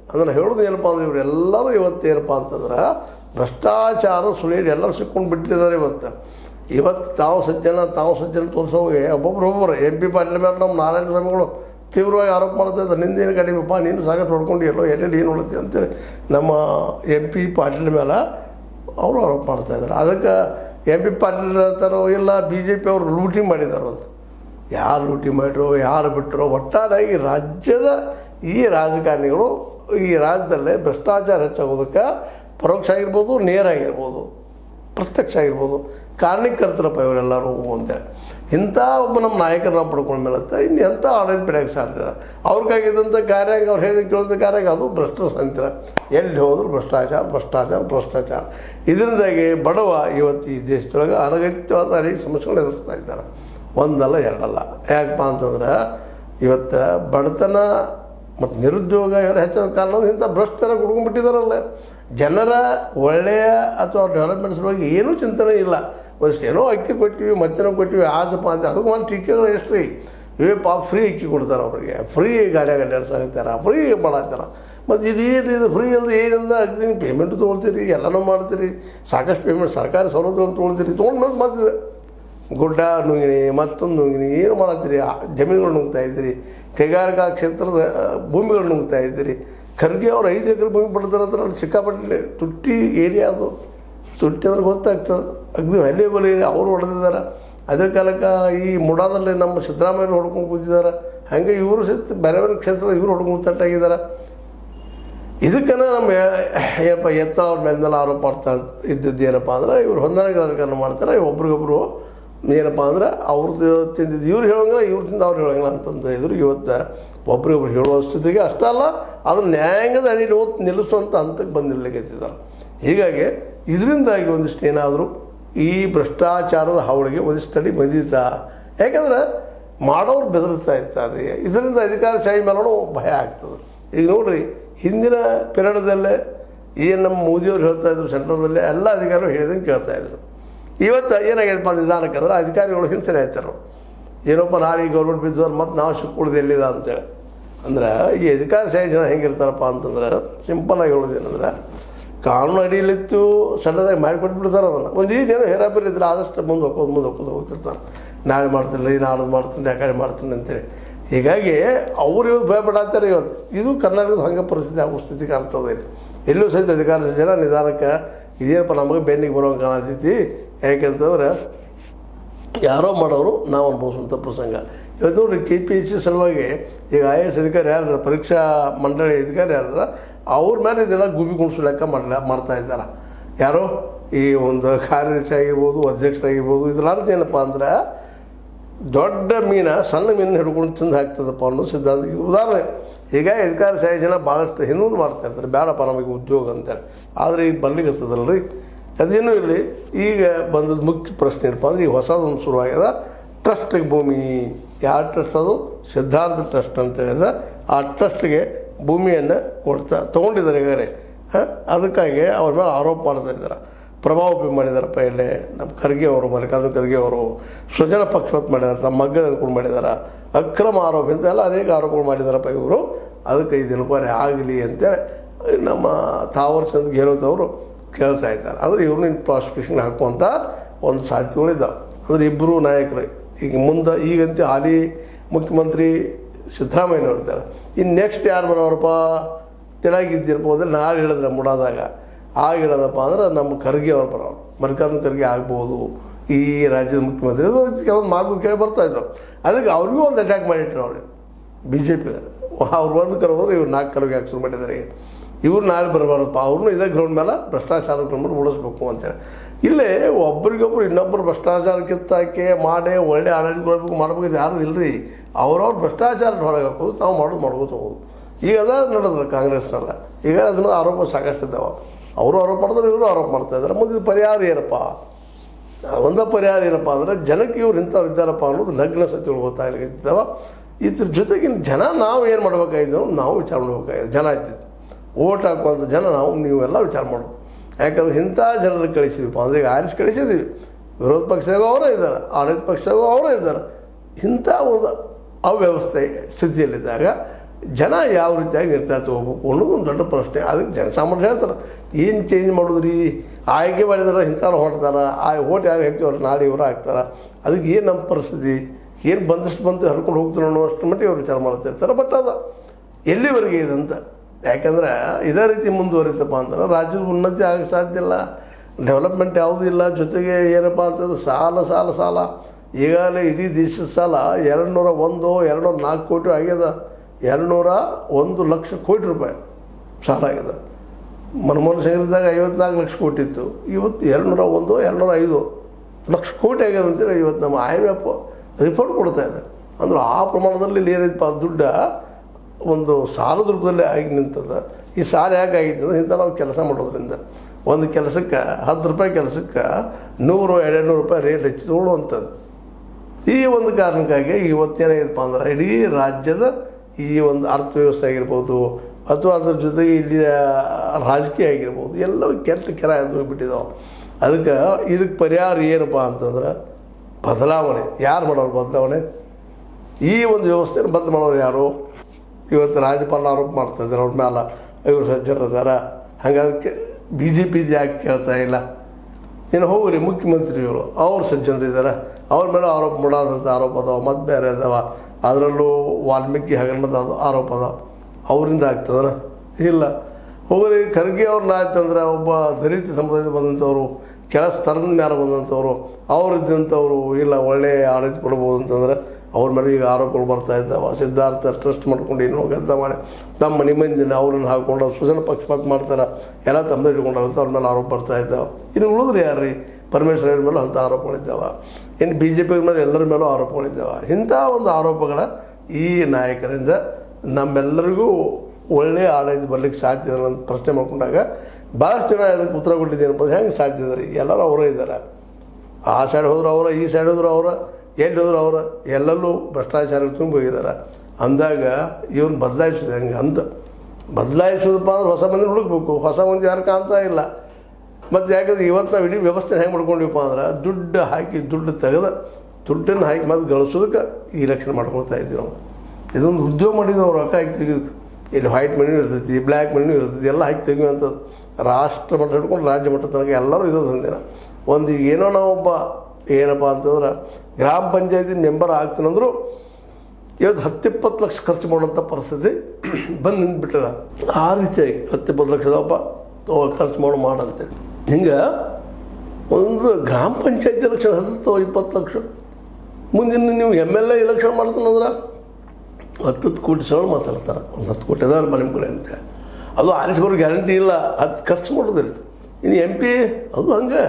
ಅಂದ್ರೆ ಹೇಳೋದು ಏನಪ್ಪ ಅಂದ್ರೆ ಇವರೆಲ್ಲರೂ ಇವತ್ತು ಏನಪ್ಪ ಅಂತಂದ್ರೆ ಭ್ರಷ್ಟಾಚಾರ ಸುಳಿಯಲ್ಲಿ ಎಲ್ಲರೂ ಸಿಕ್ಕೊಂಡು ಬಿಟ್ಟಿದ್ದಾರೆ ಇವತ್ತು ಇವತ್ತು ತಾವು ಸಜ್ಜನ ತಾವು ಸಜ್ಜನ ತೋರಿಸೋಗೆ ಒಬ್ಬೊಬ್ರು ಒಬ್ಬರು ಎಂ ಪಿ ಪಾಟೀಲ್ ಮೇಲೆ ನಮ್ಮ ನಾರಾಯಣ ಸ್ವಾಮಿಗಳು ತೀವ್ರವಾಗಿ ಆರೋಪ ಮಾಡ್ತಾ ಇದ್ದಾರೆ ನಿಂದೇನು ಕಡಿಮೆಪ್ಪ ನೀನು ಸಾಕಷ್ಟು ಹೊಡ್ಕೊಂಡು ಎಲ್ಲೋ ಎಲ್ಲೆಲ್ಲಿ ಏನು ಹೊಡುತ್ತೆ ಅಂತೇಳಿ ನಮ್ಮ ಎಂ ಪಿ ಪಾಟೀಲ್ ಮೇಲೆ ಅವರು ಆರೋಪ ಮಾಡ್ತಾ ಇದ್ದಾರೆ ಅದಕ್ಕೆ ಎಂ ಪಿ ಪಾಟೀಲ್ ಹೇಳ್ತಾರೋ ಇಲ್ಲ ಬಿ ಜೆ ಪಿ ಅವರು ಲೂಟಿ ಮಾಡಿದಾರೋ ಅಂತ ಯಾರು ಲೂಟಿ ಮಾಡಿರೋ ಯಾರು ಬಿಟ್ಟರೋ ಒಟ್ಟಾರೆಯಾಗಿ ರಾಜ್ಯದ ಈ ರಾಜಕಾರಣಿಗಳು ಈ ರಾಜ್ಯದಲ್ಲೇ ಭ್ರಷ್ಟಾಚಾರ ಹೆಚ್ಚಾಗೋದಕ್ಕೆ ಪರೋಕ್ಷ ಆಗಿರ್ಬೋದು ನೇರ ಆಗಿರ್ಬೋದು ಪ್ರತ್ಯಕ್ಷ ಆಗಿರ್ಬೋದು ಕಾರಣೀಕರ್ತರಪ್ಪ ಇವರೆಲ್ಲರೂ ಅಂತೇಳಿ ಇಂಥ ಒಬ್ಬ ನಮ್ಮ ನಾಯಕರನ್ನ ಪಡ್ಕೊಂಡ ಮೇಲೆ ಇನ್ನು ಎಂಥ ಆಡಳಿತ ಬೆಳೆಯೋಕ್ಕೆ ಸಾಧ್ಯ ಅವ್ರಿಗಾಗಿದ್ದಂಥ ಕಾರ್ಯಾಂಗ ಅವ್ರು ಹೇಳಿದ ಕೇಳಿದ ಕಾರ್ಯಾಂಗ ಅದು ಭ್ರಷ್ಟ ಸಂತರ ಎಲ್ಲಿ ಹೋದ್ರು ಭ್ರಷ್ಟಾಚಾರ ಭ್ರಷ್ಟಾಚಾರ ಭ್ರಷ್ಟಾಚಾರ ಇದರಿಂದಾಗಿ ಬಡವ ಇವತ್ತು ಈ ದೇಶದೊಳಗೆ ಅನಗತ್ಯವಾದ ಅನೇಕ ಸಮಸ್ಯೆಗಳು ಎದುರಿಸ್ತಾ ಇದ್ದಾರೆ ಒಂದಲ್ಲ ಎರಡಲ್ಲ ಯಾಕಪ್ಪ ಅಂತಂದ್ರೆ ಇವತ್ತು ಬಡತನ ಮತ್ತು ನಿರುದ್ಯೋಗ ಇವೆಲ್ಲ ಹೆಚ್ಚಾದ ಕಾರಣ ಇಂಥ ಭ್ರಷ್ಟರ ಕುಡ್ಕೊಂಡ್ಬಿಟ್ಟಿದಾರಲ್ಲ ಜನರ ಒಳ್ಳೆಯ ಅಥವಾ ಡೆವಲಪ್ಮೆಂಟ್ ಸಲುವಾಗಿ ಏನೂ ಚಿಂತನೆ ಇಲ್ಲ ಒಂದಿಷ್ಟು ಏನೋ ಅಕ್ಕಿ ಕೊಟ್ಟಿವಿ ಮತ್ತೇನೋ ಕೊಟ್ಟಿವಿ ಆಜಪ್ಪ ಅಂತ ಅದಕ್ಕೆ ಒಂದು ಟೀಕೆಗಳು ಎಷ್ಟು ರೀ ಇವೇ ಪಾಪ ಫ್ರೀ ಅಕ್ಕಿ ಕೊಡ್ತಾರೆ ಅವ್ರಿಗೆ ಫ್ರೀ ಗಾಡಿಯಾಗ ಅಡ್ಡಾಡ್ಸಾಕತ್ತಾರ ಫ್ರೀ ಮಾಡತ್ತಾರ ಮತ್ತು ಇದೇನು ಇದು ಫ್ರೀ ಅಲ್ಲದೆ ಏನಿಲ್ಲ ಅಗ್ದಿ ಪೇಮೆಂಟ್ ತೊಗೊಳ್ತೀರಿ ಎಲ್ಲನೂ ಮಾಡ್ತೀರಿ ಸಾಕಷ್ಟು ಪೇಮೆಂಟ್ ಸರ್ಕಾರಿ ಸವಲತ್ತುಗಳನ್ನು ತೊಗೊಳ್ತೀರಿ ತೊಗೊಂಡು ಮತ್ತೆ ಗುಡ್ಡ ನುಂಗಿನಿ ಮತ್ತೊಂದು ನುಂಗಿನಿ ಏನು ಮಾಡತ್ತೀರಿ ಆ ಜಮೀನುಗಳು ನುಂಗ್ತಾ ಇದ್ದೀರಿ ಕೈಗಾರಿಕಾ ಕ್ಷೇತ್ರದ ಆ, ಭೂಮಿಗಳು ನುಂಗ್ತಾ ಇದ್ದೀರಿ ಖರ್ಗೆ ಅವ್ರು ಐದು ಎಕರೆ ಭೂಮಿ ಪಡ್ತಾರೆ ಅಂದ್ರೆ ಅಲ್ಲಿ ಸಿಕ್ಕಾಪಟ್ಟೆ ತುಟ್ಟಿ ಏರಿಯಾ ಅದು ತುಟ್ಟಿ ಅಂದ್ರೆ ಗೊತ್ತಾಗ್ತದೆ ಅಗ್ದಿ ವ್ಯಾಲ್ಯೂಬಲ್ ಏರಿಯಾ ಅವರು ಹೊಡೆದಿದ್ದಾರೆ ಅದೇ ಕಾಲಕ್ಕೆ ಈ ಮುಡಾದಲ್ಲಿ ನಮ್ಮ ಸಿದ್ದರಾಮಯ್ಯ ಹೊಡ್ಕೊಂಡು ಕೂತಿದ್ದಾರೆ ಹಾಗೆ ಇವರು ಸಹಿತ ಬೇರೆ ಬೇರೆ ಕ್ಷೇತ್ರದ ಇವರು ಹೊಡ್ಕೊಂಡು ತಟ್ಟಾಗಿದ್ದಾರೆ ಇದಕ್ಕನ ನಮ್ಮ ಏನಪ್ಪ ಯತ್ನ ಅವ್ರ ಮೇಲ್ಮೇಲೆ ಆರೋಪ ಮಾಡ್ತಾ ಇದ್ದದ್ದು ಏನಪ್ಪ ಅಂದ್ರೆ ಇವ್ರು ಹೊಂದಾಣಿಕೆ ರಾಜಕಾರಣ ಮಾಡ್ತಾರೆ ಒಬ್ರಿಗೊಬ್ರು ಏನಪ್ಪ ಅಂದ್ರೆ ಅವ್ರದ್ದು ತಿಂದಿದ್ದು ಇವ್ರು ಹೇಳೋಂಗಿಲ್ಲ ಇವ್ರು ತಿಂದು ಅವ್ರು ಹೇಳೋಂಗಿಲ್ಲ ಅಂತಂದು ಇದ್ರು ಇವತ್ತು ಒಬ್ರಿಗೊಬ್ರು ಹೇಳುವ ಸ್ಥಿತಿಗೆ ಅಷ್ಟಲ್ಲ ಅದನ್ನ ನ್ಯಾಯಾಂಗದ ಅಡಿಯಲ್ಲಿ ಓದ್ ನಿಲ್ಲಿಸುವಂಥ ಹಂತಕ್ಕೆ ಬಂದಿಲ್ಲಗೆತ್ತಿದ್ದಾರೆ ಹೀಗಾಗಿ ಇದರಿಂದಾಗಿ ಒಂದಿಷ್ಟು ಏನಾದರೂ ಈ ಭ್ರಷ್ಟಾಚಾರದ ಹಾವಳಿಗೆ ಒಂದಿಷ್ಟು ತಡಿ ಬಂದಿತ್ತಾ ಯಾಕಂದ್ರೆ ಮಾಡೋರು ಬೆದರಿಸ್ತಾ ಇರ್ತಾರೆ ಇದರಿಂದ ಅಧಿಕಾರಶಾಹಿ ಮೇಲೂ ಭಯ ಆಗ್ತದೆ ಈಗ ನೋಡ್ರಿ ಹಿಂದಿನ ಪಿರಿಯಡದಲ್ಲೇ ಏನು ನಮ್ಮ ಮೋದಿಯವ್ರು ಹೇಳ್ತಾ ಇದ್ರು ಸೆಂಟ್ರಲ್ದಲ್ಲೇ ಎಲ್ಲ ಅಧಿಕಾರಿಗಳು ಹೇಳಿದಂಗೆ ಕೇಳ್ತಾ ಇದ್ರು ಇವತ್ತು ಏನಾಗಿದೆಪ್ಪ ನಿಧಾನಕ್ಕೆ ಅಂದ್ರೆ ಅಧಿಕಾರಿಗಳು ಹಿಂಸೆ ಆಯ್ತಾರು ಏನಪ್ಪ ನಾಳೆ ಗೌರ್ಮೆಂಟ್ ಬಿದ್ದವ್ರು ಮತ್ತು ನಾವು ಸಿಕ್ಕುಳ್ದು ಎಲ್ಲಿದ ಅಂತೇಳಿ ಅಂದ್ರೆ ಈ ಅಧಿಕಾರಶಾಹಿ ಜನ ಹೆಂಗಿರ್ತಾರಪ್ಪ ಅಂತಂದ್ರೆ ಸಿಂಪಲಾಗಿ ಹೇಳೋದೇನಂದ್ರೆ ಕಾನೂನು ಅಡಿಯಲ್ಲಿತ್ತು ಸಡನ್ನಾಗಿ ಮಾಡಿಕೊಟ್ಬಿಡ್ತಾರೆ ಅದನ್ನು ಒಂದು ಈಟ್ ಏನೋ ಹೇರಾಪೇರಿ ಇದ್ರೆ ಆದಷ್ಟು ಮುಂದೆ ಹೋಗೋದು ಮುಂದೆ ಹೋಗೋದು ಹೋಗ್ತಿರ್ತಾರೆ ನಾಳೆ ಮಾಡ್ತೀನಿ ರೀ ನಾಡ್ದು ಮಾಡ್ತೀನಿ ಯಾಕಡೆ ಮಾಡ್ತೀನಿ ಅಂತೇಳಿ ಹೀಗಾಗಿ ಅವ್ರು ಇವ್ರು ಭಯಪಡಾತಾರೆ ಇವತ್ತು ಇದು ಕರ್ನಾಟಕದ ಹಂಗೆ ಪರಿಸ್ಥಿತಿ ಆಗೋ ಸ್ಥಿತಿ ಕಾಣ್ತದೆ ಇಲ್ಲಿ ಎಲ್ಲೂ ಸಹಿತ ಅಧಿಕಾರ ಜನ ನಿಧಾನಕ್ಕೆ ಇದೇನಪ್ಪ ನಮಗೆ ಬೆನ್ನಿಗೆ ಬರೋಂಗೆ ಕಾಣತೈತಿ ಯಾಕೆಂತಂದ್ರೆ ಯಾರೋ ಮಾಡೋರು ನಾವು ಅನುಭವಿಸುವಂಥ ಪ್ರಸಂಗ ಇವತ್ತು ನೋಡ್ರಿ ಕೆ ಪಿ ಎಚ್ ಸಿ ಸಲುವಾಗಿ ಈಗ ಐ ಎ ಎಸ್ ಅಧಿಕಾರಿ ಯಾರಿದ್ರೆ ಪರೀಕ್ಷಾ ಮಂಡಳಿ ಅಧಿಕಾರಿ ಯಾರಿದ್ರೆ ಅವ್ರ ಮೇಲೆ ಇದೆಲ್ಲ ಗುಬಿ ಗುಣಿಸು ಲೆಕ್ಕ ಮಾಡಲ ಮಾಡ್ತಾ ಇದ್ದಾರೆ ಯಾರೋ ಈ ಒಂದು ಕಾರ್ಯದರ್ಶಿ ಆಗಿರ್ಬೋದು ಅಧ್ಯಕ್ಷರಾಗಿರ್ಬೋದು ಇದ್ರ ಅರ್ಥ ಏನಪ್ಪ ಅಂದ್ರೆ ದೊಡ್ಡ ಮೀನ ಸಣ್ಣ ಮೀನು ಹಿಡ್ಕೊಂಡು ತಿಂದು ಹಾಕ್ತದಪ್ಪ ಅನ್ನೋ ಸಿದ್ಧಾಂತ ಇದು ಉದಾಹರಣೆ ಹೀಗಾಗಿ ಅಧಿಕಾರಶಾಹಿ ಜನ ಭಾಳಷ್ಟು ಹಿಂದೂ ಮಾಡ್ತಾ ಇರ್ತಾರೆ ಬೇಡಪ್ಪ ನಮಗೆ ಉದ್ಯೋಗ ಅಂತೇಳಿ ಆದರೆ ಈಗ ಬರ್ಲಿಕ್ಕತ್ತದಲ್ಲ ರೀ ಅದೇನೂ ಇಲ್ಲಿ ಈಗ ಬಂದದ್ದು ಮುಖ್ಯ ಪ್ರಶ್ನೆ ಏನಪ್ಪ ಅಂದ್ರೆ ಈಗ ಹೊಸದೊಂದು ಶುರುವಾಗ್ಯದ ಟ್ರಸ್ಟಿಗೆ ಭೂಮಿ ಯಾವ ಟ್ರಸ್ಟ್ ಅದು ಸಿದ್ಧಾರ್ಥ ಟ್ರಸ್ಟ್ ಅಂತ ಹೇಳಿದ ಆ ಟ್ರಸ್ಟ್ಗೆ ಭೂಮಿಯನ್ನು ಕೊಡ್ತಾ ತೊಗೊಂಡಿದ್ದಾರೆ ಈಗಾಗಲೇ ಹಾಂ ಅದಕ್ಕಾಗಿ ಅವ್ರ ಮೇಲೆ ಆರೋಪ ಮಾಡ್ತಾ ಇದ್ದಾರೆ ಪ್ರಭಾವ ಬಿ ಮಾಡಿದಾರಪ್ಪ ಇಲ್ಲೇ ನಮ್ಮ ಖರ್ಗೆ ಅವರು ಮಲ್ಲಿಕಾರ್ಜುನ ಖರ್ಗೆ ಅವರು ಸ್ವಜನ ಪಕ್ಷವತ್ ಮಾಡಿದ್ದಾರೆ ತಮ್ಮ ಮಗ್ಗದ ಅನುಕೂಲ ಮಾಡಿದ್ದಾರೆ ಅಕ್ರಮ ಆರೋಪ ಅಂತ ಎಲ್ಲ ಅನೇಕ ಆರೋಪಗಳು ಮಾಡಿದಾರಪ್ಪ ಇವರು ಅದಕ್ಕೆ ಇದು ಇನ್ಕ್ವೈರಿ ಆಗಲಿ ಅಂತೇಳಿ ನಮ್ಮ ತಾವರ್ ಚಂದ್ ಗೆಹ್ಲೋತ್ ಅವರು ಕೇಳ್ತಾ ಇದ್ದಾರೆ ಅಂದರೆ ಇವ್ರನ್ನ ಪ್ರಾಸಿಕ್ಯೂಷನ್ ಹಾಕುವಂಥ ಒಂದು ಸಾಧ್ಯತೆಗಳಿದ್ದಾವೆ ಅಂದರೆ ಇಬ್ಬರು ನಾಯಕರು ಈಗ ಮುಂದೆ ಈಗಂತೂ ಹಾಲಿ ಮುಖ್ಯಮಂತ್ರಿ ಸಿದ್ದರಾಮಯ್ಯನವ್ರು ಇದ್ದಾರೆ ಇನ್ನು ನೆಕ್ಸ್ಟ್ ಯಾರು ಬರೋರಪ್ಪ ತೆಲಾಗಿದ್ದಿರಪ್ಪ ಅಂದ್ರೆ ನಾಳೆ ಹೇಳಿದ್ರೆ ಮುಡಾದಾಗ ಆಗ ಹೇಳೋದಪ್ಪ ಅಂದ್ರೆ ನಮ್ಮ ಖರ್ಗೆ ಅವ್ರು ಬರೋರು ಮಲ್ಲಿಕಾರ್ಜುನ ಖರ್ಗೆ ಆಗ್ಬೋದು ಈ ರಾಜ್ಯದ ಮುಖ್ಯಮಂತ್ರಿ ಅದು ಕೆಲವೊಂದು ಮಾತು ಕೇಳಿ ಬರ್ತಾ ಇದ್ದವು ಅದಕ್ಕೆ ಅವ್ರಿಗೂ ಒಂದು ಅಟ್ಯಾಕ್ ಮಾಡಿಟ್ರು ಅವ್ರು ಬಿ ಜೆ ಪಿ ಅವ್ರು ಒಂದು ಕರು ಹೋದ್ರೆ ಇವ್ರು ನಾಲ್ಕು ಕರುಗೆ ಹಾಕಿ ಶುರು ಮಾಡಿದ್ದಾರೆ ಈಗ ಇವ್ರು ನಾಳೆ ಬರಬಾರದಪ್ಪ ಅವ್ರನ್ನೂ ಇದೇ ಗ್ರೌಂಡ್ ಮೇಲೆ ಭ್ರಷ್ಟಾಚಾರದ ಕ್ರಮ ಉಳಿಸ್ಬೇಕು ಅಂತೇಳಿ ಇಲ್ಲೇ ಒಬ್ರಿಗೊಬ್ರು ಇನ್ನೊಬ್ಬರು ಭ್ರಷ್ಟಾಚಾರ ಕಿತ್ತಾಕಿ ಮಾಡಿ ಒಳ್ಳೆ ಆಡಳಿತ ಕೊಡಬೇಕು ಮಾಡ್ಬೇಕು ಇದು ಯಾರು ಇಲ್ರಿ ಅವ್ರವ್ರ ಭ್ರಷ್ಟಾಚಾರ ಹೊರಗೆ ಹಾಕೋದು ನಾವು ಮಾಡೋದು ಮಾಡ್ಕೋತ ಹೋಗೋದು ಈಗ ಅದ ನಡೆದ ಕಾಂಗ್ರೆಸ್ನಲ್ಲ ಈಗ ಅದ್ರ ಮೇಲೆ ಆರೋಪ ಸಾಕಷ್ಟು ಇದ್ದಾವೆ ಅವರು ಆರೋಪ ಮಾಡಿದ್ರೆ ಇವರು ಆರೋಪ ಮಾಡ್ತಾ ಇದ್ದಾರೆ ಮುಂದೆ ಇದು ಪರಿಹಾರ ಏನಪ್ಪ ಒಂದ ಪರಿಹಾರ ಏನಪ್ಪ ಅಂದ್ರೆ ಜನಕ್ಕೆ ಇವ್ರು ಇಂಥವ್ರು ಇದ್ದಾರಪ್ಪ ಅನ್ನೋದು ನಗ್ನ ಸತ್ಯಗಳು ಗೊತ್ತಾಗಲಿಕ್ಕಿದ್ದಾವ ಇದ್ರ ಜೊತೆಗಿನ ಜನ ನಾವು ಏನು ಮಾಡ್ಬೇಕಾಗಿದ್ದು ನಾವು ವಿಚಾರ ಮಾಡ್ಬೇಕಾಗಿದೆ ಜನ ಇದ್ದಿದ್ದು ಓಟ್ ಹಾಕುವಂಥ ಜನ ನಾವು ನೀವೆಲ್ಲ ವಿಚಾರ ಮಾಡೋದು ಯಾಕಂದ್ರೆ ಇಂಥ ಜನರಿಗೆ ಕಳಿಸಿದ್ವಿಪ್ಪ ಅಂದ್ರೆ ಈಗ ಆರಿಸಿ ಕಳಿಸಿದ್ವಿ ವಿರೋಧ ಪಕ್ಷದಾಗ ಅವರೇ ಇದ್ದಾರೆ ಆಡಳಿತ ಪಕ್ಷದಾಗ ಅವರೇ ಇದ್ದಾರೆ ಇಂಥ ಒಂದು ಅವ್ಯವಸ್ಥೆ ಸ್ಥಿತಿಯಲ್ಲಿದ್ದಾಗ ಜನ ಯಾವ ರೀತಿಯಾಗಿ ನಿರ್ಧಾರ ಹೋಗ್ಬೇಕು ಅನ್ನೋದು ಒಂದು ದೊಡ್ಡ ಪ್ರಶ್ನೆ ಅದಕ್ಕೆ ಜನಸಾಮಾನ್ಯರು ಹೇಳ್ತಾರೆ ಏನು ಚೇಂಜ್ ಮಾಡೋದ್ರಿ ಆಯ್ಕೆ ಮಾಡಿದಾರೆ ಇಂಥವ್ರು ಹೊಡ್ತಾರೆ ಆ ಓಟ್ ಯಾರು ಹಾಕ್ತೀವ್ರು ನಾಳೆ ಇವರು ಹಾಕ್ತಾರೆ ಅದಕ್ಕೆ ಏನು ನಮ್ಮ ಪರಿಸ್ಥಿತಿ ಏನು ಬಂದಷ್ಟು ಬಂದು ಹರ್ಕೊಂಡು ಹೋಗ್ತಾರೆ ಅನ್ನೋ ಅಷ್ಟು ಮಟ್ಟಿಗೆ ಅವ್ರು ವಿಚಾರ ಮಾಡ್ತಿರ್ತಾರೆ ಬಟ್ ಅದು ಎಲ್ಲಿವರೆಗೆ ಇದಂತ ಯಾಕಂದ್ರೆ ಇದೇ ರೀತಿ ಮುಂದುವರಿತಪ್ಪ ಅಂದ್ರೆ ರಾಜ್ಯದ ಉನ್ನತಿ ಆಗಕ್ಕೆ ಸಾಧ್ಯ ಇಲ್ಲ ಡೆವಲಪ್ಮೆಂಟ್ ಯಾವುದೂ ಇಲ್ಲ ಜೊತೆಗೆ ಏನಪ್ಪ ಅಂತಂದ್ರೆ ಸಾಲ ಸಾಲ ಸಾಲ ಈಗಾಗಲೇ ಇಡೀ ದೇಶದ ಸಾಲ ಎರಡು ನೂರ ಒಂದು ಎರಡು ನೂರ ನಾಲ್ಕು ಕೋಟಿ ಆಗ್ಯದ ಎರಡು ನೂರ ಒಂದು ಲಕ್ಷ ಕೋಟಿ ರೂಪಾಯಿ ಸಾಲ ಆಗ್ಯದ ಮನಮೋಹನ್ ಸಿಂಗ್ರಿದ್ದಾಗ ಐವತ್ನಾಲ್ಕು ಲಕ್ಷ ಕೋಟಿ ಇತ್ತು ಇವತ್ತು ಎರಡು ನೂರ ಒಂದು ಎರಡು ನೂರ ಐದು ಲಕ್ಷ ಕೋಟಿ ಆಗ್ಯದ ಅಂತೇಳಿ ಇವತ್ತು ನಮ್ಮ ಐ ಎಮ್ ಎಫ್ ರಿಪೋರ್ಟ್ ಕೊಡ್ತಾ ಇದೆ ಅಂದ್ರೆ ಆ ಪ್ರಮಾಣದಲ್ಲಿ ಇಲ್ಲಿ ಏನೈತಪ್ಪ ದುಡ್ಡ ಒಂದು ಸಾಲದ ರೂಪದಲ್ಲಿ ಆಗಿ ನಿಂತದ ಈ ಸಾಲ ಯಾಕೆ ಆಗಿತ್ತು ಅಂದ್ರೆ ಇಂಥ ನಾವು ಕೆಲಸ ಮಾಡೋದ್ರಿಂದ ಒಂದು ಕೆಲಸಕ್ಕೆ ಹತ್ತು ರೂಪಾಯಿ ಕೆಲಸಕ್ಕೆ ನೂರು ಎರಡು ನೂರು ರೂಪಾಯಿ ರೇಟ್ ಹೆಚ್ಚು ತೊಗೊಳ್ಳುವಂಥದ್ದು ಈ ಒಂದು ಕಾರಣಕ್ಕಾಗಿ ಇವತ್ತೇನಾಗಿದೆಪ್ಪ ಅಂದ್ರೆ ಇಡೀ ರಾಜ್ಯದ ಈ ಒಂದು ಅರ್ಥವ್ಯವಸ್ಥೆ ಆಗಿರ್ಬೋದು ಅಥವಾ ಅದ್ರ ಜೊತೆಗೆ ಇಲ್ಲಿಯ ರಾಜಕೀಯ ಆಗಿರ್ಬೋದು ಎಲ್ಲರೂ ಕೆಟ್ಟ ಕೆರ ಎದ್ದು ಹೋಗ್ಬಿಟ್ಟಿದ್ದಾವೆ ಅದಕ್ಕೆ ಇದಕ್ಕೆ ಪರಿಹಾರ ಏನಪ್ಪ ಅಂತಂದ್ರೆ ಬದಲಾವಣೆ ಯಾರು ಮಾಡೋರು ಬದಲಾವಣೆ ಈ ಒಂದು ವ್ಯವಸ್ಥೆನ ಬದಲು ಮಾಡೋರು ಯಾರು ಇವತ್ತು ರಾಜ್ಯಪಾಲ ಆರೋಪ ಮಾಡ್ತಾ ಇದ್ದಾರೆ ಅವ್ರ ಮೇಲೆ ಇವರು ಸಜ್ಜರು ಇದ್ದಾರೆ ಹಾಗಾದ್ರೆ ಬಿ ಜೆ ಪಿ ಯಾಕೆ ಕೇಳ್ತಾ ಇಲ್ಲ ಇನ್ನು ಹೋಗ್ರಿ ಮುಖ್ಯಮಂತ್ರಿಗಳು ಅವ್ರು ಸಜ್ಜನರಿದ್ದಾರೆ ಅವ್ರ ಮೇಲೆ ಆರೋಪ ಮಾಡೋದಂಥ ಆರೋಪ ಅದಾವ ಮತ್ತು ಬೇರೆ ಅದಾವ ಅದರಲ್ಲೂ ವಾಲ್ಮೀಕಿ ಹಗರಣದ ಅದು ಆರೋಪ ಅದಾವ ಅವರಿಂದ ಆಗ್ತದನ ಇಲ್ಲ ಹೋಗ್ರಿ ಖರ್ಗೆ ಅವ್ರನ್ನ ಆಯ್ತಂದ್ರೆ ಒಬ್ಬ ದಲಿತ ಸಮುದಾಯದಿಂದ ಬಂದಂಥವ್ರು ಕೆಳ ಸ್ತರದ ಮೇಲೆ ಬಂದಂಥವ್ರು ಅವರಿದ್ದಂಥವ್ರು ಇಲ್ಲ ಒಳ್ಳೆಯ ಆಡಳಿತ ಕೊಡ್ಬೋದು ಅಂತಂದ್ರೆ ಅವ್ರ ಮೇಲೆ ಈಗ ಆರೋಪಗಳು ಬರ್ತಾ ಇದ್ದಾವೆ ಸಿದ್ಧಾರ್ಥ ಟ್ರಸ್ಟ್ ಮಾಡ್ಕೊಂಡು ಏನೋ ಕೆಲಸ ಮಾಡಿ ನಮ್ಮ ಮನೆ ಮಂದಿನ ಅವ್ರನ್ನ ಹಾಕೊಂಡು ಸುಜನ ಪಕ್ಷಪಾತ ಮಾಡ್ತಾರೆ ಎಲ್ಲ ತಮ್ಮದೇ ಇಟ್ಕೊಂಡಾರಂತ ಅವ್ರ ಮೇಲೆ ಆರೋಪ ಬರ್ತಾ ಇದ್ದಾವೆ ಇನ್ನು ಉಳಿದ್ರೆ ಯಾರು ರೀ ಪರಮೇಶ್ವರ ಮೇಲೂ ಅಂಥ ಆರೋಪಗಳಿದ್ದಾವೆ ಇನ್ನು ಬಿ ಜೆ ಪಿ ಮೇಲೆ ಎಲ್ಲರ ಮೇಲೂ ಆರೋಪಗಳಿದ್ದಾವೆ ಇಂಥ ಒಂದು ಆರೋಪಗಳ ಈ ನಾಯಕರಿಂದ ನಮ್ಮೆಲ್ಲರಿಗೂ ಒಳ್ಳೆಯ ಆಡಳಿತ ಬರ್ಲಿಕ್ಕೆ ಸಾಧ್ಯ ಇದೆ ಅಂತ ಪ್ರಶ್ನೆ ಮಾಡ್ಕೊಂಡಾಗ ಭಾಳಷ್ಟು ಜನ ಅದಕ್ಕೆ ಉತ್ತರ ಕೊಟ್ಟಿದ್ದೇನೆ ಅನ್ಬೋದು ಹೆಂಗೆ ಸಾಧ್ಯ ಇದೆ ರೀ ಎಲ್ಲರೂ ಅವರೇ ಇದ್ದಾರೆ ಆ ಸೈಡ್ ಹೋದ್ರೆ ಅವರ ಈ ಸೈಡ್ ಹೋದ್ರೆ ಅವರ ಎಲ್ಲಿ ಹೋದ್ರೆ ಅವರ ಎಲ್ಲಲ್ಲೂ ಭ್ರಷ್ಟಾಚಾರ ತುಂಬ ಹೋಗಿದ್ದಾರೆ ಅಂದಾಗ ಇವನು ಬದಲಾಯಿಸಿದೆ ಹಂಗೆ ಅಂತ ಬದಲಾಯಿಸೋದಪ್ಪ ಅಂದ್ರೆ ಹೊಸ ಮಂದಿ ಹುಡುಕ್ಬೇಕು ಹೊಸ ಮಂದಿ ಯಾರು ಕಾಣ್ತಾ ಇಲ್ಲ ಮತ್ತು ಯಾಕಂದ್ರೆ ಇವತ್ತು ನಾವು ಇಡೀ ವ್ಯವಸ್ಥೆ ಹೆಂಗೆ ಮಾಡ್ಕೊಂಡಿವಪ್ಪ ಅಂದ್ರೆ ದುಡ್ಡು ಹಾಕಿ ದುಡ್ಡು ತೆಗೆದು ದುಡ್ಡನ್ನು ಹಾಕಿ ಮತ್ತೆ ಗಳಿಸೋದಕ್ಕೆ ಈ ಇಲೆಕ್ಷನ್ ಮಾಡ್ಕೊಳ್ತಾ ಇದ್ದೀವಿ ನಾವು ಇದೊಂದು ಉದ್ಯೋಗ ಮಾಡಿದ್ರು ಅವ್ರು ರೊಕ್ಕ ಹಾಕಿ ತೆಗೆದು ಇಲ್ಲಿ ವೈಟ್ ಮನಿನೂ ಇರ್ತೈತಿ ಬ್ಲ್ಯಾಕ್ ಮನಿನೂ ಇರ್ತೈತಿ ಎಲ್ಲ ಹಾಕಿ ತೆಗೆಯುವಂಥದ್ದು ರಾಷ್ಟ್ರ ಮಟ್ಟ ಹಿಡ್ಕೊಂಡು ರಾಜ್ಯ ಮಟ್ಟ ತನಕ ಎಲ್ಲರೂ ಇದು ತಂದಿನ ಒಂದು ಈಗ ಏನೋ ನಾವೊಬ್ಬ ಏನಪ್ಪ ಅಂತಂದ್ರೆ ಗ್ರಾಮ ಪಂಚಾಯತಿ ಮೆಂಬರ್ ಆಗ್ತೀನಂದ್ರು ಇವತ್ತು ಹತ್ತಿಪ್ಪತ್ತು ಲಕ್ಷ ಖರ್ಚು ಮಾಡುವಂಥ ಪರಿಸ್ಥಿತಿ ಬಂದು ನಿಂತ್ಬಿಟ್ಟದ ಆ ರೀತಿಯಾಗಿ ಹತ್ತಿಪ್ಪತ್ತು ಲಕ್ಷದಪ್ಪ ಖರ್ಚು ಮಾಡು ಮಾಡಂತೇಳಿ ಹಿಂಗೆ ಒಂದು ಗ್ರಾಮ ಪಂಚಾಯತಿ ಎಲೆಕ್ಷನ್ ಹತ್ತತ್ತು ಇಪ್ಪತ್ತು ಲಕ್ಷ ಮುಂದಿನ ನೀವು ಎಮ್ ಎಲ್ ಎ ಎಲೆಕ್ಷನ್ ಮಾಡ್ತಾನಂದ್ರೆ ಹತ್ತತ್ತು ಕೋಟಿ ಸಾವಿರ ಮಾತಾಡ್ತಾರೆ ಒಂದು ಹತ್ತು ಕೋಟಿ ಅದ ಮನೆ ಕಡೆ ಅಂತೇಳಿ ಅದು ಆರಿಸಿ ಬರೋ ಗ್ಯಾರಂಟಿ ಇಲ್ಲ ಅದು ಖರ್ಚು ಮಾಡೋದಿಲ್ಲ ಇನ್ನು ಎಂ ಪಿ ಅದು ಹಂಗೆ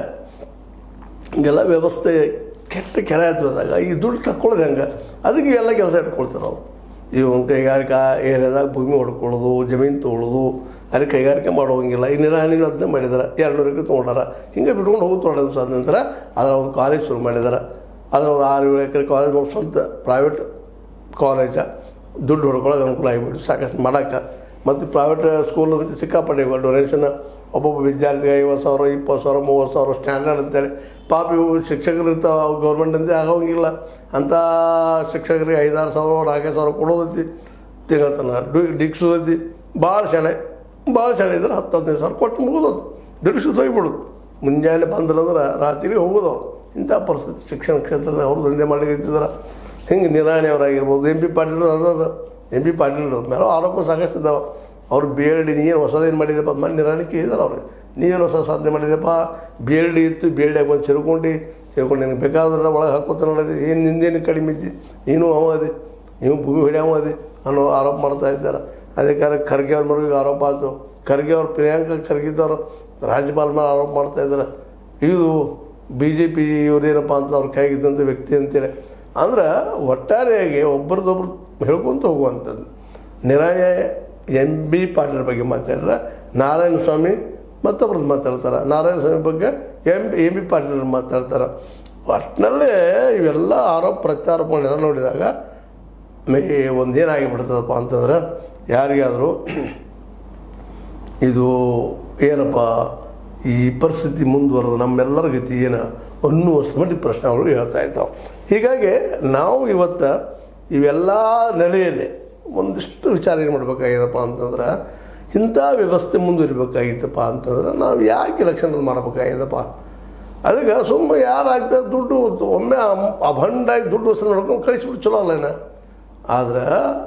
ಹಿಂಗೆಲ್ಲ ವ್ಯವಸ್ಥೆ ಕೆಟ್ಟ ಕೆರೆ ಆಯ್ತದಾಗ ಈ ದುಡ್ಡು ತಕ್ಕೊಳ್ಳೋದು ಹೆಂಗೆ ಅದಕ್ಕೆ ಎಲ್ಲ ಕೆಲಸ ಇಟ್ಕೊಳ್ತಾರೆ ಅವ್ರು ಈ ಒಂದು ಕೈಗಾರಿಕಾ ಏರಿಯಾದಾಗ ಭೂಮಿ ಹೊಡ್ಕೊಳ್ಳೋದು ಜಮೀನು ತೊಗೊಳೋದು ಅಲ್ಲಿ ಕೈಗಾರಿಕೆ ಮಾಡೋಂಗಿಲ್ಲ ಈ ನಿರ್ವಹಣೆಗಳು ಅದನ್ನೇ ಮಾಡಿದ್ದಾರೆ ಎರಡು ನೂರಕ್ಕೆ ತೊಗೊಂಡಾರ ಹಿಂಗೆ ಬಿಟ್ಕೊಂಡು ಹೋಗಿ ತೊಗೊಂಡು ಸಾದ ನಂತರ ಅದರ ಒಂದು ಕಾಲೇಜ್ ಶುರು ಮಾಡಿದ್ದಾರೆ ಅದರ ಒಂದು ಆರು ಏಳು ಎಕರೆ ಕಾಲೇಜ್ ಮಾಡಿ ಸ್ವಂತ ಪ್ರೈವೇಟ್ ಕಾಲೇಜ ದುಡ್ಡು ಹೊಡ್ಕೊಳ್ಳೋಕೆ ಅನುಕೂಲ ಆಗಿಬಿಟ್ಟು ಸಾಕಷ್ಟು ಮಾಡೋಕ್ಕೆ ಮತ್ತು ಪ್ರೈವೇಟ್ ಸ್ಕೂಲ್ ಅಂತ ಸಿಕ್ಕಾಪಟ್ಟೆ ಡೊನೇಷನ್ ಒಬ್ಬೊಬ್ಬ ವಿದ್ಯಾರ್ಥಿಗೆ ಐವತ್ತು ಸಾವಿರ ಇಪ್ಪತ್ತು ಸಾವಿರ ಮೂವತ್ತು ಸಾವಿರ ಸ್ಟ್ಯಾಂಡರ್ಡ್ ಅಂತೇಳಿ ಪಾಪ ಇವು ಶಿಕ್ಷಕರು ಇರ್ತಾವೆ ಅವು ಗೌರ್ಮೆಂಟಿಂದ ಆಗೋಂಗಿಲ್ಲ ಅಂಥ ಶಿಕ್ಷಕರಿಗೆ ಐದಾರು ಸಾವಿರ ನಾಲ್ಕೈದು ಸಾವಿರ ಕೊಡೋದೈತಿ ತಿಂಗಳತನ ಡು ಡಿಕ್ಸೋದೈತಿ ಭಾಳ ಶಾಣೆ ಭಾಳ ಶಾಣೆ ಇದ್ರೆ ಹತ್ತು ಹದಿನೈದು ಸಾವಿರ ಕೊಟ್ಟು ಮುಗಿದೋದು ಡಿಕ್ಸು ಹೋಗ್ಬಿಡೋದು ಮುಂಜಾನೆ ಬಂದ್ರಂದ್ರೆ ರಾತ್ರಿ ಹೋಗೋದು ಇಂಥ ಪರಿಸ್ಥಿತಿ ಶಿಕ್ಷಣ ಕ್ಷೇತ್ರದ ಅವರು ದಂಧೆ ಮಾಡ್ಲಿಕ್ಕೆ ಹಿಂಗೆ ನಿರಾಣಿಯವರಾಗಿರ್ಬೋದು ಎಂ ಪಿ ಪಾಟೀಲ್ ಅದ ಎಂ ಪಿ ಪಾಟೀಲ್ ಮೇಲೆ ಆರೋಪ ಸಾಕಷ್ಟು ಇದ್ದಾವೆ ಅವ್ರು ಬಿ ಎಲ್ ಡಿ ನೀನು ಹೊಸದೇನು ಮಾಡಿದೆಪ್ಪ ಅದು ಮಾಡಿ ನಿರಾಣಿಕೆ ಇದ್ದಾರೆ ಅವ್ರಿಗೆ ನೀವೇನು ಹೊಸ ಸಾಧನೆ ಮಾಡಿದೆಪ್ಪ ಬಿ ಎಲ್ ಡಿ ಇತ್ತು ಬಿ ಎಲ್ ಡಿ ಬಂದು ಸೇರ್ಕೊಂಡು ಸೇರ್ಕೊಂಡು ನಿನಗೆ ಬೇಕಾದ್ರೆ ಒಳಗೆ ಹಾಕೋತ ನೋಡಿದೆ ಏನು ನಿಂದೇನು ಕಡಿಮೆ ಇದ್ದಿ ನೀನು ಅವ ಅದೇ ನೀವು ಭೂಮಿ ಹೊಡೆಯವ ಅದೇ ಅನ್ನೋ ಆರೋಪ ಮಾಡ್ತಾ ಇದ್ದಾರೆ ಅದೇ ಕಾರಣ ಖರ್ಗೆ ಅವ್ರ ಮನೆಗೆ ಆರೋಪ ಆಯಿತು ಖರ್ಗೆ ಅವ್ರು ಪ್ರಿಯಾಂಕ ಖರ್ಗಿದ್ದವರು ರಾಜ್ಯಪಾಲ ಮೇಲೆ ಆರೋಪ ಮಾಡ್ತಾ ಇದ್ದಾರೆ ಇದು ಬಿ ಜೆ ಪಿ ಇವರೇನಪ್ಪ ಅಂತ ಅವ್ರ ಕೈಗಿದ್ದಂಥ ವ್ಯಕ್ತಿ ಅಂತೇಳಿ ಅಂದ್ರೆ ಒಟ್ಟಾರೆಯಾಗಿ ಒಬ್ಬರದೊಬ್ರು ಹೇಳ್ಕೊತ ಹೋಗುವಂಥದ್ದು ನಿರಾಯ ಎಂ ಬಿ ಪಾಟೀಲ್ ಬಗ್ಗೆ ಮಾತಾಡ್ರೆ ನಾರಾಯಣ ಸ್ವಾಮಿ ಮತ್ತೊಬ್ರದ್ದು ಮಾತಾಡ್ತಾರೆ ನಾರಾಯಣ ಸ್ವಾಮಿ ಬಗ್ಗೆ ಎಂ ಎಂ ಬಿ ಪಾಟೀಲ್ ಮಾತಾಡ್ತಾರೆ ಒಟ್ಟಿನಲ್ಲೇ ಇವೆಲ್ಲ ಆರೋಪ ಪ್ರತ್ಯಾರೋಪಗಳನ್ನೆಲ್ಲ ನೋಡಿದಾಗ ಮೇ ಒಂದು ಏನಾಗಿಬಿಡ್ತದಪ್ಪ ಅಂತಂದ್ರೆ ಯಾರಿಗಾದರೂ ಇದು ಏನಪ್ಪ ಈ ಪರಿಸ್ಥಿತಿ ಮುಂದುವರೆದು ನಮ್ಮೆಲ್ಲರ ಗತಿ ಏನು ಅನ್ನುವಷ್ಟು ಮಟ್ಟಿಗೆ ಪ್ರಶ್ನೆಗಳು ಹೇಳ್ತಾ ಇದ್ದಾವೆ ಹೀಗಾಗಿ ನಾವು ಇವತ್ತು ಇವೆಲ್ಲ ನೆಲೆಯಲ್ಲಿ ಒಂದಿಷ್ಟು ವಿಚಾರ ಏನು ಮಾಡ್ಬೇಕಾಗ್ಯದಪ್ಪ ಅಂತಂದ್ರೆ ಇಂಥ ವ್ಯವಸ್ಥೆ ಮುಂದುವರಿಬೇಕಾಗಿತ್ತಪ್ಪ ಅಂತಂದ್ರೆ ನಾವು ಯಾಕೆ ಎಲೆಕ್ಷನ್ ಮಾಡ್ಬೇಕಾಗ್ಯದಪ್ಪ ಅದಕ್ಕೆ ಸುಮ್ಮನೆ ಯಾರಾಗ್ತದೆ ದುಡ್ಡು ಒಮ್ಮೆ ಅಮ್- ಅಭಂಡಾಗಿ ದುಡ್ಡು ವಸೂಲು ನೋಡ್ಕೊಂಡು ಕಳಿಸ್ಬಿಟ್ಟು ಚಲೋ ಅಲ್ಲ ಆದ್ರೆ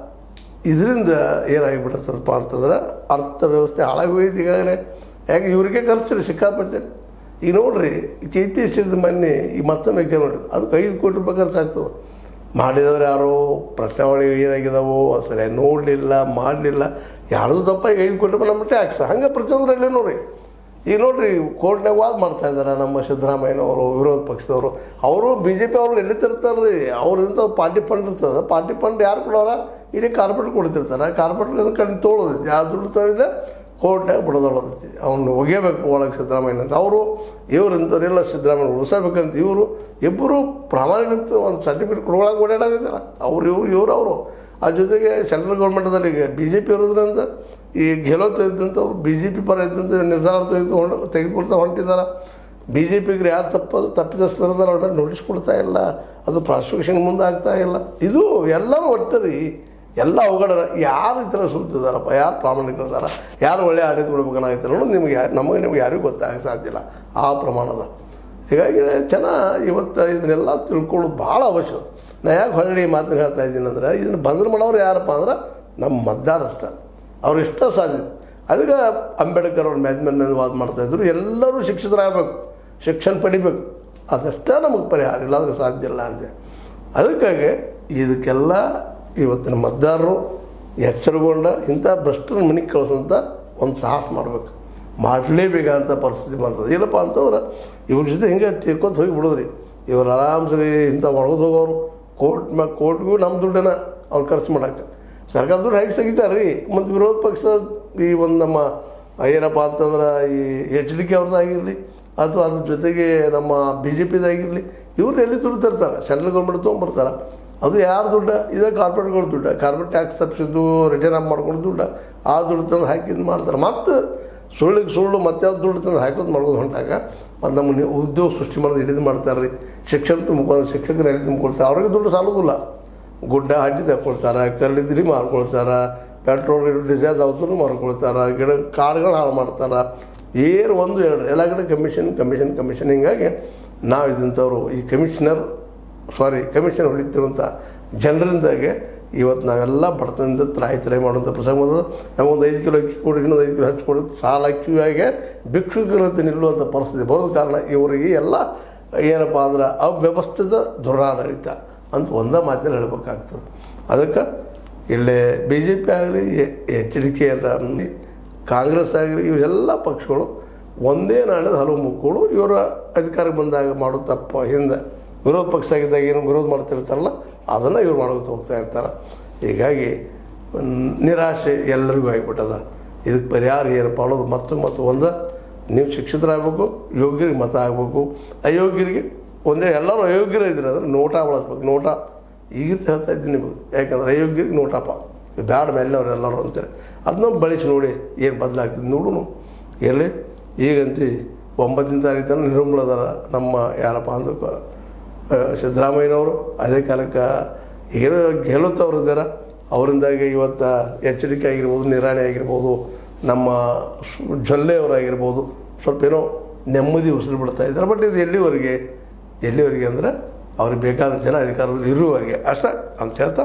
ಇದರಿಂದ ಏನಾಗಿಬಿಡುತ್ತದಪ್ಪ ಅಂತಂದ್ರೆ ಅರ್ಥವ್ಯವಸ್ಥೆ ಹಾಳಾಗಿ ಹೋಯ್ತು ಈಗಾಗಲೇ ಯಾಕೆ ಇವರಿಗೆ ಖರ್ಚು ಸಿಕ್ಕಾಪಟ್ಟೆ ಈಗ ನೋಡ್ರಿ ಕೆ ಪಿ ಎಸ್ ಸಿದ ಮೊನ್ನೆ ಈ ಮತ್ತೊಮ್ಮೆ ಕೇಳಿ ನೋಡಿ ಅದಕ್ಕೆ ಐದು ಕೋಟಿ ರೂಪಾಯಿ ಖರ್ಚಾಗ್ತದೆ ಮಾಡಿದವ್ರು ಯಾರು ಪ್ರಶ್ನಾವಳಿ ಏನಾಗಿದಾವೋ ಸರಿ ನೋಡಲಿಲ್ಲ ಮಾಡಲಿಲ್ಲ ಯಾರ್ದು ತಪ್ಪ ಈಗ ಐದು ಕೋಟಿ ರೂಪಾಯಿ ನಮ್ಮ ಟ್ಯಾಕ್ಸ್ ಹಂಗೆ ಪ್ರತಿಯೊಂದರಲ್ಲಿ ನೋಡ್ರಿ ಈಗ ನೋಡ್ರಿ ಕೋರ್ಟ್ನಾಗ ವಾದ ಮಾಡ್ತಾ ಇದ್ದಾರೆ ನಮ್ಮ ಸಿದ್ದರಾಮಯ್ಯನವರು ವಿರೋಧ ಪಕ್ಷದವರು ಅವರು ಬಿ ಜೆ ಪಿ ಅವರು ಎಲ್ಲಿ ತಿರ್ತಾರೆ ರೀ ಅವ್ರಿಂದ ಪಾರ್ಟಿ ಫಂಡ್ ಇರ್ತದೆ ಪಾರ್ಟಿ ಫಂಡ್ ಯಾರು ಕೊಡೋರ ಇಲ್ಲಿ ಕಾರ್ಪೊರೇಟ್ ಕೊಡ್ತಿರ್ತಾರೆ ಕಾರ್ಪೊರೇಟ್ ಕಣ್ಣು ತೊಗೊಳೋದೈತಿ ಯಾವ ದುಡ್ಡು ತಂದಿದೆ ಕೋರ್ಟ್ನಾಗ ಬಿಡೋದೊಳದೈತಿ ಅವ್ನು ಒಗೆಯಬೇಕು ಒಳಗೆ ಸಿದ್ದರಾಮಯ್ಯ ಅಂತ ಅವರು ಇವ್ರು ಇಂಥವ್ರೆಲ್ಲ ಸಿದ್ದರಾಮಯ್ಯ ಉಳಿಸಬೇಕಂತ ಇವರು ಇಬ್ಬರು ಪ್ರಾಮಾಣಿಕ ಒಂದು ಸರ್ಟಿಫಿಕೇಟ್ ಕೊಡೋಳಗೆ ಓಡಾಡಿದ್ದಾರೆ ಅವ್ರು ಇವ್ರು ಇವ್ರು ಅವರು ಆ ಜೊತೆಗೆ ಸೆಂಟ್ರಲ್ ಗೌರ್ಮೆಂಟದಲ್ಲಿ ಈಗ ಬಿ ಜೆ ಪಿ ಇರೋದ್ರಿಂದ ಈ ಗೆಲೋತ್ ಇದ್ದಂಥವ್ರು ಬಿ ಜೆ ಪಿ ಪರ ಇದ್ದಂಥ ನಿರ್ಧಾರ ತೆಗೆದುಕೊಂಡು ತೆಗೆದುಕೊಳ್ತಾ ಹೊಂಟಿದ್ದಾರೆ ಬಿ ಜೆ ಪಿಗೆ ಯಾರು ತಪ್ಪ ತಪ್ಪಿತಸ್ಥರಿದ್ದಾರೆ ಅವ್ರ ಮೇಲೆ ನೋಟಿಸ್ ಕೊಡ್ತಾ ಇಲ್ಲ ಅದು ಪ್ರಾಸಿಕ್ಯೂಷನ್ ಮುಂದೆ ಆಗ್ತಾ ಇಲ್ಲ ಇದು ಎಲ್ಲರೂ ಒಟ್ಟು ರೀ ಎಲ್ಲ ಅವಘಡ ಯಾರು ಈ ಥರ ಸುತ್ತಿದಾರಪ್ಪ ಯಾರು ಪ್ರಾಮಾಣಿಕರಿದ್ದಾರೆ ಯಾರು ಒಳ್ಳೆ ಆಡಳಿತ ಕೊಡ್ಬೇಕನ್ನಾಗೈತೆ ಅನ್ನೋದು ನಿಮ್ಗೆ ಯಾರು ನಮಗೆ ನಿಮ್ಗೆ ಯಾರಿಗೂ ಗೊತ್ತಾಗಕ್ಕೆ ಸಾಧ್ಯ ಇಲ್ಲ ಆ ಪ್ರಮಾಣದ ಹೀಗಾಗಿ ಜನ ಇವತ್ತು ಇದನ್ನೆಲ್ಲ ತಿಳ್ಕೊಳ್ಳೋದು ಭಾಳ ಅವಶ್ಯ ನಾ ಯಾಕೆ ಹೊಳ್ಳಿ ಮಾತನ್ನು ಹೇಳ್ತಾ ಇದ್ದೀನಿ ಅಂದ್ರೆ ಇದನ್ನು ಬದಲು ಮಾಡೋರು ಯಾರಪ್ಪ ಅಂದ್ರೆ ನಮ್ಮ ಮತದಾರ ಅಷ್ಟೇ ಅವ್ರು ಇಷ್ಟ ಸಾಧ್ಯ ಅದಕ್ಕೆ ಅಂಬೇಡ್ಕರ್ ಅವ್ರ ಮ್ಯಾಜ್ಮೆನ್ ವಾದ ಮಾಡ್ತಾಯಿದ್ರು ಎಲ್ಲರೂ ಶಿಕ್ಷಿತರಾಗಬೇಕು ಶಿಕ್ಷಣ ಪಡಿಬೇಕು ಅದಷ್ಟೇ ನಮಗೆ ಪರಿಹಾರ ಇಲ್ಲಾಂದ್ರೆ ಸಾಧ್ಯ ಇಲ್ಲ ಅಂತೆ ಅದಕ್ಕಾಗಿ ಇದಕ್ಕೆಲ್ಲ ಇವತ್ತಿನ ಮತದಾರರು ಎಚ್ಚರಗೊಂಡ ಇಂಥ ಭ್ರಷ್ಟರ ಮನೆಗೆ ಕಳಿಸುವಂಥ ಒಂದು ಸಾಹಸ ಮಾಡಬೇಕು ಮಾಡಲೇಬೇಕಂತ ಪರಿಸ್ಥಿತಿ ಬರ್ತದೆ ಇಲ್ಲಪ್ಪ ಅಂತಂದ್ರೆ ಇವ್ರ ಜೊತೆ ಹಿಂಗೆ ತೀರ್ಕೊತ ಹೋಗಿ ಬಿಡೋದ್ರಿ ಇವ್ರು ಆರಾಮ್ಸರಿ ಇಂಥ ಒಳಗೋದು ಹೋಗೋರು ಕೋರ್ಟ್ ಮ್ಯಾಗ ಕೋರ್ಟ್ಗೂ ನಮ್ಮ ದುಡ್ಡನ್ನ ಅವ್ರು ಖರ್ಚು ಮಾಡೋಕೆ ಸರ್ಕಾರ ದುಡ್ಡು ಹೇಗೆ ತೆಗಿತಾರೆ ರೀ ಮತ್ತು ವಿರೋಧ ಪಕ್ಷ ಈ ಒಂದು ನಮ್ಮ ಏನಪ್ಪ ಅಂತಂದ್ರೆ ಈ ಎಚ್ ಡಿ ಕೆ ಅವ್ರದ್ದಾಗಿರಲಿ ಅಥವಾ ಅದ್ರ ಜೊತೆಗೆ ನಮ್ಮ ಬಿ ಜೆ ಪಿದಾಗಿರಲಿ ಇವ್ರು ಎಲ್ಲಿ ದುಡ್ಡು ತರ್ತಾರೆ ಸೆಂಟ್ರಲ್ ಗೌರ್ಮೆಂಟ್ ತೊಗೊಂಬರ್ತಾರೆ ಅದು ಯಾರು ದುಡ್ಡ ಇದೇ ಕಾರ್ಪೊರೇಟ್ಗಳು ದುಡ್ಡ ಕಾರ್ಪೊರೇಟ್ ಟ್ಯಾಕ್ಸ್ ತಪ್ಪಿಸಿದ್ದು ರಿಟರ್ನ್ ಆಫ್ ಮಾಡ್ಕೊಂಡು ದುಡ್ಡ ಆ ದುಡ್ಡು ತಂದು ಹಾಕಿದ್ದು ಮಾಡ್ತಾರೆ ಮತ್ತು ಸುಳ್ಳಿಗೆ ಸುಳ್ಳು ಮತ್ತೆ ಯಾವ್ದು ದುಡ್ಡು ತಂದು ಹಾಕೋದು ಮಾಡೋದು ಹೊಂಟಾಗ ಮತ್ತು ನಮ್ಮನ್ನು ಉದ್ಯೋಗ ಸೃಷ್ಟಿ ಮಾಡೋದು ಹಿಡಿದು ಮಾಡ್ತಾರೆ ರೀ ಶಿಕ್ಷಣ ತುಂಬಿಕೊಂಡು ಶಿಕ್ಷಕರು ಎಲ್ಲಿ ತುಂಬಿಕೊಳ್ತಾರೆ ಅವ್ರಿಗೆ ದುಡ್ಡು ಸಾಲೋದಿಲ್ಲ ಗುಡ್ಡ ಹಡ್ಡಿ ತಗೊಳ್ತಾರೆ ಕಲ್ಲಿದ್ರಿ ಮಾರ್ಕೊಳ್ತಾರೆ ಪೆಟ್ರೋಲ್ ಡೀಸೆಲ್ ಅವಸರು ಮಾರ್ಕೊಳ್ತಾರೆ ಗಿಡ ಕಾಡುಗಳು ಹಾಳು ಮಾಡ್ತಾರೆ ಏನು ಒಂದು ಎರಡು ಎಲ್ಲ ಕಡೆ ಕಮಿಷನ್ ಕಮಿಷನ್ ಕಮಿಷನ್ ಹಿಂಗಾಗಿ ನಾವು ಇದಂಥವ್ರು ಈ ಕಮಿಷನರ್ ಸಾರಿ ಕಮಿಷನ್ ಹೊಡಿತಿರುವಂಥ ಜನರಿಂದಾಗೆ ಇವತ್ತು ನಾವೆಲ್ಲ ಬಡತನದಿಂದ ತ್ರಾಯಿ ತ್ರಾಯಿ ಮಾಡುವಂಥ ಪ್ರಸಂಗ ಬಂದದ ನಮಗೊಂದು ಐದು ಕಿಲೋ ಅಕ್ಕಿ ಕೊಡಿ ಇನ್ನೊಂದು ಐದು ಕಿಲೋ ಹಚ್ಚಿ ಕೊಡಿ ಸಾಲ ಕ್ಯೂಯಾಗೆ ಭಿಕ್ಷುಕರಂತೆ ನಿಲ್ಲುವಂಥ ಪರಿಸ್ಥಿತಿ ಬರೋದ ಕಾರಣ ಇವರಿಗೆ ಎಲ್ಲ ಏನಪ್ಪ ಅಂದ್ರೆ ಅವ್ಯವಸ್ಥಿತ ದುರಾಡಳಿತ ಅಂತ ಒಂದೇ ಮಾತಿನಲ್ಲಿ ಹೇಳ್ಬೇಕಾಗ್ತದೆ ಅದಕ್ಕೆ ಇಲ್ಲೇ ಬಿ ಜೆ ಪಿ ಆಗಲಿ ಎಚ್ ಡಿ ಕೆ ಆಗಲಿ ಕಾಂಗ್ರೆಸ್ ಆಗಲಿ ಇವೆಲ್ಲ ಪಕ್ಷಗಳು ಒಂದೇ ನಾಣ್ಯದ ಹಲವು ಮುಕ್ಕಳು ಇವರ ಅಧಿಕಾರಕ್ಕೆ ಬಂದಾಗ ಮಾಡೋ ತಪ್ಪು ಹಿಂದೆ ವಿರೋಧ ಪಕ್ಷ ಆಗಿದ್ದಾಗ ಏನು ವಿರೋಧ ಮಾಡ್ತಿರ್ತಾರಲ್ಲ ಅದನ್ನು ಇವ್ರು ಮಾಡೋಕೆ ಹೋಗ್ತಾ ಇರ್ತಾರೆ ಹೀಗಾಗಿ ನ್- ನಿರಾಶೆ ಎಲ್ಲರಿಗೂ ಆಗಿಬಿಟ್ಟದ ಇದಕ್ಕೆ ಪರಿಹಾರ ಏನಪ್ಪ ಅನ್ನೋದು ಮತ್ತು ಮತ್ತು ಒಂದು ನೀವು ಶಿಕ್ಷಿತರಾಗಬೇಕು ಯೋಗ್ಯರಿಗೆ ಮತ ಆಗಬೇಕು ಅಯೋಗ್ಯರಿಗೆ ಒಂದೇ ಎಲ್ಲರೂ ಅಯೋಗ್ಯರ ಇದ್ರೆ ಅಂದ್ರೆ ನೋಟ ಬಳಸ್ಬೇಕು ನೋಟ ಈಗಿರ್ತ ಹೇಳ್ತಾ ಇದ್ದೀನಿ ನಿಮಗೆ ಯಾಕಂದ್ರೆ ಅಯೋಗ್ಯರಿಗೆ ನೋಟಪ್ಪ ಬ್ಯಾಡ ಮೇಲಿನವ್ರು ಎಲ್ಲರೂ ಅಂತಾರೆ ಅದನ್ನ ಬಳಸಿ ನೋಡಿ ಏನು ಬದಲಾಗ್ತದೆ ನೋಡು ಎಲ್ಲಿ ಈಗಂತಿ ಒಂಬತ್ತನೇ ತಾರೀಕು ತನಕ ನಿರ್ಮೂಲದಾರ ನಮ್ಮ ಯಾರಪ್ಪ ಅಂದ್ರೆ ಕ- ಆ, ಸಿದ್ದರಾಮಯ್ಯನವರು ಅದೇ ಕಾಲಕ್ಕೆ ಏನು ಗೆಲ್ಲುತ್ತವ್ರು ಇದ್ದಾರೆ ಅವರಿಂದಾಗಿ ಇವತ್ತು ಎಚ್ ಡಿ ಕೆ ಆಗಿರ್ಬೋದು ನಿರಾಣಿ ಆಗಿರ್ಬೋದು ನಮ್ಮ ಸು- ಜೊಲ್ಲೆಯವರಾಗಿರ್ಬೋದು ಸ್ವಲ್ಪ ಏನೋ ನೆಮ್ಮದಿ ಉಸಿರು ಬಿಡ್ತಾ ಇದ್ದಾರೆ ಬಟ್ ಇದು ಎಲ್ಲಿವರೆಗೆ ಎಲ್ಲಿವರೆಗೆ ಅಂದರೆ ಅವ್ರಿಗೆ ಬೇಕಾದ ಜನ ಅಧಿಕಾರದಲ್ಲಿ ಇರುವವರೆಗೆ ಅಷ್ಟೇ ಅಂತ ಹೇಳ್ತಾ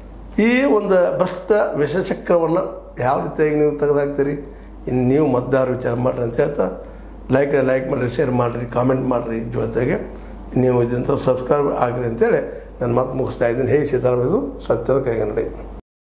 ಈ ಒಂದು ಭ್ರಷ್ಟ ವಿಷಚಕ್ರವನ್ನು ಯಾವ ರೀತಿಯಾಗಿ ನೀವು ತೆಗೆದಾಕ್ತೀರಿ ಇನ್ನು ನೀವು ಮತದಾರ ವಿಚಾರ ಮಾಡಿರಿ ಅಂತ ಹೇಳ್ತಾ ಲೈಕ್ ಲೈಕ್ ಮಾಡಿರಿ ಶೇರ್ ಮಾಡಿರಿ ಕಾಮೆಂಟ್ ಮಾಡಿರಿ ಜೊತೆಗೆ ನೀವು ಇದಂಥ ಸಬ್ಸ್ಕ್ರೈಬ್ ಆಗಿರಿ ಅಂತೇಳಿ ನಾನು ಮಾತು ಮುಗಿಸ್ತಾ ಇದ್ದೀನಿ ಹೇ ಸೀತಾರಾಮ್ ಇದು ಸತ್ಯದ ಕೈಗನ್ನಡಿ